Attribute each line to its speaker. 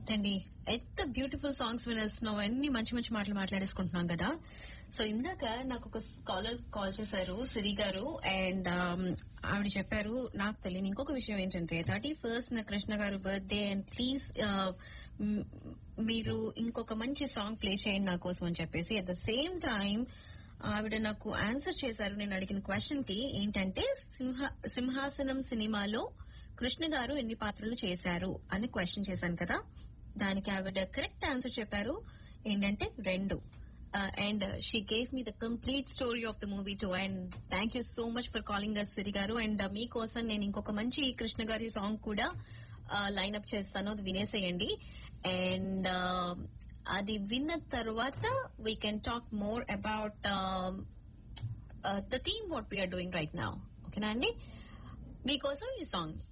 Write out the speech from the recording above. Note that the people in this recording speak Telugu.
Speaker 1: అండి ఎంత బ్యూటిఫుల్ సాంగ్స్ వినేస్తున్నాం అన్ని మంచి మంచి మాటలు మాట్లాడేసుకుంటున్నాం కదా సో ఇందాక నాకు ఒక కాలర్ కాల్ చేశారు సిరి గారు అండ్ ఆవిడ చెప్పారు నాకు తెలియని ఇంకొక విషయం ఏంటంటే థర్టీ ఫస్ట్ నా కృష్ణ గారు బర్త్డే అండ్ ప్లీజ్ మీరు ఇంకొక మంచి సాంగ్ ప్లే చేయండి నా కోసం అని చెప్పేసి అట్ ద సేమ్ టైం ఆవిడ నాకు ఆన్సర్ చేశారు నేను అడిగిన క్వశ్చన్ కి ఏంటంటే సింహ సింహాసనం సినిమాలో కృష్ణ గారు ఎన్ని పాత్రలు చేశారు అని క్వశ్చన్ చేశాను కదా దానికి ఆవిడ కరెక్ట్ ఆన్సర్ చెప్పారు ఏంటంటే రెండు and she gave me the complete story of the movie to and thank you so much for calling us Siri garu and మీకోసం నేను ఇంకొక మంచి కృష్ణ గారి సాంగ్ కూడా లైన్ అప్ చేస్తాను అది వినేసేయండి అండ్ అది విన్న తర్వాత we can talk more about the theme what we are doing right now ఓకేనా అండి మీకోసం ఈ సాంగ్